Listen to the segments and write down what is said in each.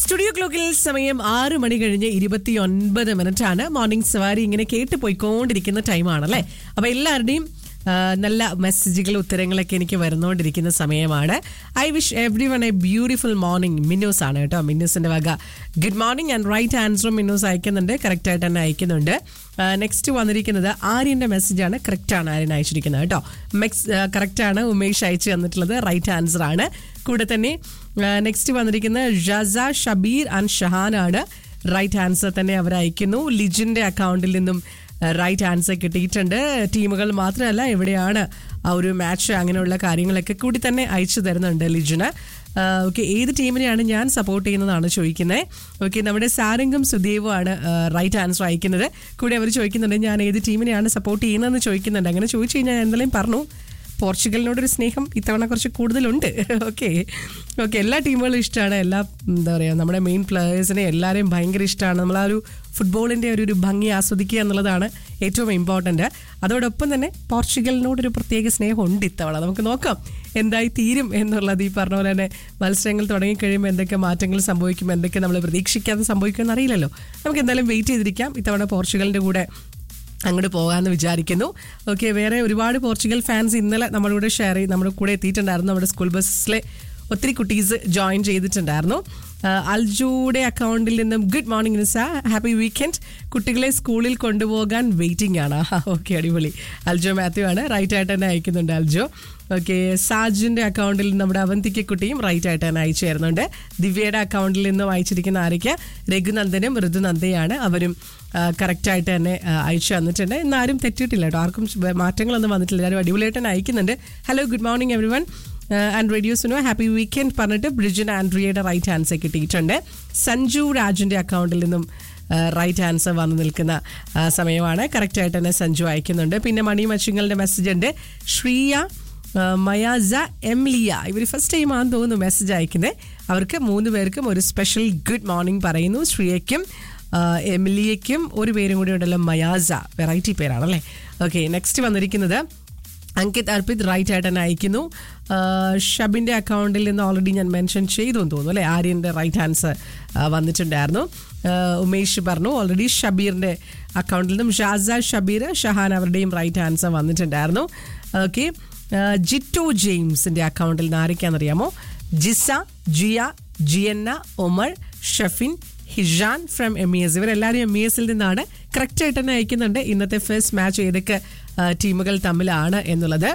studio ക്ലോക്കിൽ സമയം ആറ് മണി കഴിഞ്ഞ് ഇരുപത്തി ഒൻപത് മിനിറ്റ് ആണ് മോർണിംഗ് സവാരി ഇങ്ങനെ കേട്ട് പോയിക്കൊണ്ടിരിക്കുന്ന ടൈമാണല്ലേ അപ്പൊ എല്ലാവരുടെയും ആ, നല്ല മെസ്സേജുകൾ ഉത്തരങ്ങളൊക്കെ എനിക്ക് വരുന്നുകൊണ്ടിരിക്കുന്ന സമയമാണ് I wish everyone a beautiful morning Minnus ആണ് കേട്ടോ മിന്നൂസിന്റെ വക ഗുഡ് മോർണിംഗ് ആൻഡ് റൈറ്റ് ആൻസറും മിന്നൂസ് അയക്കുന്നുണ്ട് കറക്റ്റ് ആയിട്ട് തന്നെ അയക്കുന്നുണ്ട് നെക്സ്റ്റ് വന്നിരിക്കുന്നത് ആര്യന്റെ മെസ്സേജാണ് കറക്റ്റ് ആണ് ആര്യൻ അയച്ചിരിക്കുന്നത് കേട്ടോ മെക്സ് കറക്റ്റ് ആണ് ഉമേഷ് അയച്ചു തന്നിട്ടുള്ളത് റൈറ്റ് ആൻസർ ആണ് കൂടെ തന്നെ നെക്സ്റ്റ് വന്നിരിക്കുന്ന ഷസ ഷബീർ ആൻഡ് ഷഹാൻ ആണ് റൈറ്റ് ആൻസർ തന്നെ അവർ അയക്കുന്നു ലിജിന്റെ അക്കൗണ്ടിൽ നിന്നും റൈറ്റ് ആൻസർ കിട്ടിയിട്ടുണ്ട് ടീമുകൾ മാത്രമല്ല എവിടെയാണ് ആ ഒരു മാച്ച് അങ്ങനെയുള്ള കാര്യങ്ങളൊക്കെ കൂടി തന്നെ അയച്ചു തരുന്നുണ്ട് ലിജിന് ഓക്കെ ഏത് ടീമിനെയാണ് ഞാൻ സപ്പോർട്ട് ചെയ്യുന്നതാണ് ചോദിക്കുന്നത് ഓക്കെ നമ്മുടെ സാരംഗും സുദേവും ആണ് റൈറ്റ് ആൻസർ അയക്കുന്നത് കൂടി അവർ ചോദിക്കുന്നുണ്ട് ഞാൻ ഏത് ടീമിനെയാണ് സപ്പോർട്ട് ചെയ്യുന്നതെന്ന് ചോദിക്കുന്നുണ്ട് അങ്ങനെ ചോദിച്ചു കഴിഞ്ഞാൽ ഞാൻ എന്തെങ്കിലും പറഞ്ഞു പോർച്ചുഗലിനോടൊരു സ്നേഹം ഇത്തവണ കുറച്ച് കൂടുതലുണ്ട് ഓക്കെ ഓക്കെ എല്ലാ ടീമുകളും ഇഷ്ടമാണ് എല്ലാ എന്താ പറയുക നമ്മുടെ മെയിൻ പ്ലേയേഴ്സിനെ എല്ലാവരെയും ഭയങ്കര ഇഷ്ടമാണ് നമ്മൾ ആ ഒരു ഫുട്ബോളിൻ്റെ ഒരു ഒരു ഭംഗി ആസ്വദിക്കുക എന്നുള്ളതാണ് ഏറ്റവും ഇമ്പോർട്ടൻ്റ് അതോടൊപ്പം തന്നെ പോർച്ചുഗലിനോടൊരു പ്രത്യേക സ്നേഹം ഉണ്ട് ഇത്തവണ നമുക്ക് നോക്കാം എന്തായി തീരും എന്നുള്ളത് ഈ പറഞ്ഞ പോലെ തന്നെ മത്സരങ്ങൾ തുടങ്ങിക്കഴിയുമ്പോൾ എന്തൊക്കെ മാറ്റങ്ങൾ സംഭവിക്കും എന്തൊക്കെ നമ്മൾ പ്രതീക്ഷിക്കാതെ സംഭവിക്കുമെന്ന് അറിയില്ലല്ലോ നമുക്ക് എന്തായാലും വെയിറ്റ് ചെയ്തിരിക്കാം ഇത്തവണ പോർച്ചുഗലിൻ്റെ കൂടെ അങ്ങോട്ട് പോകാമെന്ന് വിചാരിക്കുന്നു ഓക്കെ വേറെ ഒരുപാട് പോർച്ചുഗൽ ഫാൻസ് ഇന്നലെ നമ്മുടെ കൂടെ ഷെയർ ചെയ്ത് നമ്മുടെ കൂടെ എത്തിയിട്ടുണ്ടായിരുന്നു നമ്മുടെ സ്കൂൾ ബസ്സിലെ ഒത്തിരി കുട്ടീസ് ജോയിൻ ചെയ്തിട്ടുണ്ടായിരുന്നു ആ, അൽജുയുടെ അക്കൗണ്ടിൽ നിന്നും good morning Nisa happy weekend കുട്ടികളെ സ്കൂളിൽ കൊണ്ടുപോകാൻ വെയിറ്റിംഗ് ആണ് ഓക്കെ അടിപൊളി അൽജോ മാത്യു ആണ് റൈറ്റ് ആയിട്ട് തന്നെ അയക്കുന്നുണ്ട് അൽജോ ഓക്കെ സാജിന്റെ അക്കൗണ്ടിൽ നിന്ന് നമ്മുടെ അവന്തിക്ക കുട്ടിയും റൈറ്റ് ആയിട്ട് തന്നെ അയച്ചു തരുന്നുണ്ട് ദിവ്യയുടെ അക്കൗണ്ടിൽ നിന്നും അയച്ചിരിക്കുന്ന ആരൊക്കെ രഘുനന്ദനും ഋതുനന്ദയാണ് അവരും കറക്റ്റായിട്ട് തന്നെ ആ, അയച്ചു തന്നിട്ടുണ്ട് എന്നാരും തെറ്റിയിട്ടില്ല കേട്ടോ ആർക്കും ശുഭ- മാറ്റങ്ങളൊന്നും വന്നിട്ടില്ല എല്ലാവരും അടിപൊളിയായിട്ട് തന്നെ അയക്കുന്നുണ്ട് hello good morning everyone and റേഡിയോസിനോ ഹാപ്പി വീക്കെൻഡ് പറഞ്ഞിട്ട് ബ്രിജിൻ ആൻഡ്രിയയുടെ റൈറ്റ് ആൻസർ കിട്ടിയിട്ടുണ്ട് സഞ്ജു രാജിന്റെ അക്കൗണ്ടിൽ നിന്നും റൈറ്റ് ആൻസർ വന്നു നിൽക്കുന്ന ആ, സമയമാണ് കറക്റ്റായിട്ട് തന്നെ സഞ്ജു അയക്കുന്നുണ്ട് പിന്നെ മണി മച്ചിങ്ങളുടെ മെസ്സേജ് ഉണ്ട് ശ്രീയ ആ, മയാസ എംലിയ ഇവർ ഫസ്റ്റ് ടൈം ആണെന്ന് തോന്നുന്നു മെസ്സേജ് അയക്കുന്നത് അവർക്ക് മൂന്ന് പേർക്കും ഒരു സ്പെഷ്യൽ ഗുഡ് മോർണിംഗ് പറയുന്നു ശ്രീയയ്ക്കും ആ, എമിലിയയ്ക്കും ഒരു പേരും കൂടി ഉണ്ടല്ലോ മയാസ വെറൈറ്റി പേരാണല്ലേ ഓക്കെ നെക്സ്റ്റ് വന്നിരിക്കുന്നത് അങ്കിത് അർപ്പിത് റൈറ്റ് ആയിട്ട് തന്നെ അയക്കുന്നു ആ, ഷബിന്റെ അക്കൗണ്ടിൽ നിന്ന് ഓൾറെഡി ഞാൻ മെൻഷൻ ചെയ്തു എന്ന് തോന്നുന്നു അല്ലേ ആര്യന്റെ റൈറ്റ് ആൻസർ വന്നിട്ടുണ്ടായിരുന്നു ആ, ഉമേഷ് പറഞ്ഞു ഓൾറെഡി ഷബീറിന്റെ അക്കൗണ്ടിൽ നിന്നും ഷാസ ഷബീർ ഷഹാൻ അവരുടെയും റൈറ്റ് ആൻസർ വന്നിട്ടുണ്ടായിരുന്നു ഓക്കെ ജിറ്റോ ജെയിംസിന്റെ അക്കൗണ്ടിൽ നിന്ന് ആരൊക്കെയാണെന്നറിയാമോ Jisa Jiya Jianna Omar Shafin Hijan from M E S ഇവരെല്ലാവരും എം ഇ എസിൽ നിന്നാണ് കറക്റ്റ് ആയിട്ട് തന്നെ അയക്കുന്നുണ്ട് ഇന്നത്തെ ഫസ്റ്റ് മാച്ച് ഏതൊക്കെ ആ, ടീമുകൾ തമ്മിലാണ് എന്നുള്ളത്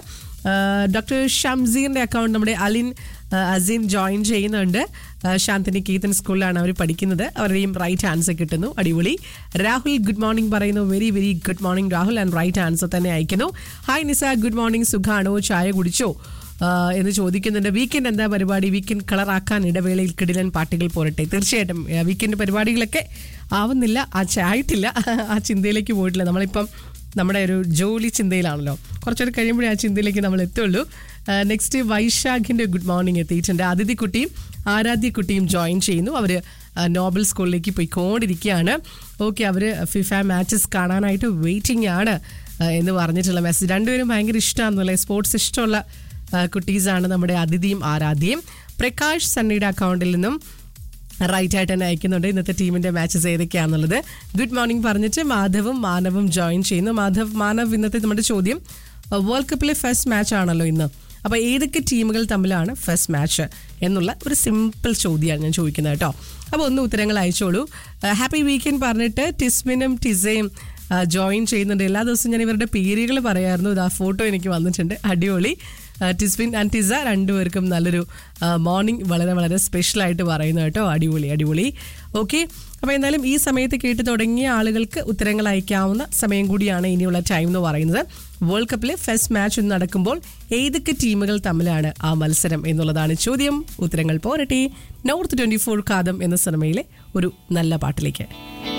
ഡോക്ടർ ഷംസീറിന്റെ അക്കൗണ്ട് നമ്മുടെ അലിൻ ആ, അസീൻ ജോയിൻ ചെയ്യുന്നുണ്ട് ആ, ശാന്തിനി കീർത്തൻ സ്കൂളിലാണ് അവർ പഠിക്കുന്നത് അവരുടെയും റൈറ്റ് ആൻസർ കിട്ടുന്നു അടിപൊളി രാഹുൽ ഗുഡ് മോർണിംഗ് പറയുന്നു very very good morning Rahul and right answer തന്നെ അയക്കുന്നു ഹായ് നിസ ഗുഡ് മോർണിംഗ് സുഖാണോ ചായ കുടിച്ചോ ആ, എന്ന് ചോദിക്കുന്നുണ്ട് വീക്കെൻഡ് എന്താ പരിപാടി വീക്കെൻഡ് കളറാക്കാൻ ഇടവേളയിൽ കിടിലൻ പാട്ടുകൾ പോരട്ടെ തീർച്ചയായിട്ടും ആ, വീക്കെൻഡ് പരിപാടികളൊക്കെ ആവുന്നില്ല ആ ച- ആയിട്ടില്ല ആ ചിന്തയിലേക്ക് പോയിട്ടില്ല നമ്മളിപ്പം നമ്മുടെ ഒരു ജോലി ചിന്തയിലാണല്ലോ കുറച്ചൊരു കഴിയുമ്പോഴേ ആ ചിന്തയിലേക്ക് നമ്മൾ എത്തുള്ളൂ നെക്സ്റ്റ് വൈശാഖിന്റെ ഗുഡ് മോർണിംഗ് എത്തിയിട്ടുണ്ട് അതിഥി കുട്ടിയും ആരാധ്യ കുട്ടിയും ജോയിൻ ചെയ്യുന്നു അവർ നോബൽ സ്കൂളിലേക്ക് പോയിക്കൊണ്ടിരിക്കുകയാണ് ഓക്കെ അവർ ഫിഫ മാച്ചസ് കാണാനായിട്ട് വെയിറ്റിംഗ് ആണ് ആ, എന്ന് പറഞ്ഞിട്ടുള്ള മെസ്സേജ് രണ്ടുപേരും ഭയങ്കര ഇഷ്ടമാണെന്നല്ലേ സ്പോർട്സ് ഇഷ്ടമുള്ള ആ, കുട്ടീസാണ് നമ്മുടെ അതിഥിയും ആരാധ്യയും പ്രകാശ് സണ്ണിയുടെ അക്കൗണ്ടിൽ നിന്നും റൈറ്റ് ആയിട്ട് തന്നെ അയക്കുന്നുണ്ട് ഇന്നത്തെ ടീമിന്റെ മാച്ചസ് ഏതൊക്കെയാണെന്നുള്ളത് ഗുഡ് മോർണിംഗ് പറഞ്ഞിട്ട് മാധവും മാനവും ജോയിൻ ചെയ്യുന്നു മാധവ് മാനവ് ഇന്നത്തെ നമ്മുടെ ചോദ്യം വേൾഡ് കപ്പിലെ ഫസ്റ്റ് മാച്ച് ആണല്ലോ ഇന്ന് അപ്പൊ ഏതൊക്കെ ടീമുകൾ തമ്മിലാണ് ഫസ്റ്റ് മാച്ച് എന്നുള്ള ഒരു സിമ്പിൾ ചോദ്യമാണ് ഞാൻ ചോദിക്കുന്നത് കേട്ടോ അപ്പോൾ ഒന്ന് ഉത്തരങ്ങൾ അയച്ചോളൂ ഹാപ്പി വീക്കെൻഡ് പറഞ്ഞിട്ട് ടിസ്മിനും ടിസയും ജോയിൻ ചെയ്യുന്നുണ്ട് എല്ലാ ദിവസവും ഞാൻ ഇവരുടെ പേരുകൾ പറയായിരുന്നു ഇത് ആ ഫോട്ടോ എനിക്ക് വന്നിട്ടുണ്ട് അടിപൊളി ആ, ടിസ്വിൻ ആൻഡ് ടിസ രണ്ടുപേർക്കും നല്ലൊരു മോർണിംഗ് വളരെ വളരെ സ്പെഷ്യൽ ആയിട്ട് പറയുന്നു കേട്ടോ അടിപൊളി അടിപൊളി ഓക്കെ അപ്പോൾ എന്തായാലും ഈ സമയത്ത് കേട്ട് തുടങ്ങിയ ആളുകൾക്ക് ഉത്തരങ്ങൾ അയക്കാവുന്ന സമയം കൂടിയാണ് ഇനിയുള്ള ടൈം എന്ന് പറയുന്നത് വേൾഡ് കപ്പിലെ ഫസ്റ്റ് മാച്ച് ഇന്ന് നടക്കുമ്പോൾ ഏതൊക്കെ ടീമുകൾ തമ്മിലാണ് ആ മത്സരം എന്നുള്ളതാണ് ചോദ്യം ഉത്തരങ്ങൾ പോരട്ടെ നോർത്ത് ട്വന്റി ഫോർ കാദം എന്ന സിനിമയിലെ ഒരു നല്ല പാട്ടിലേക്ക്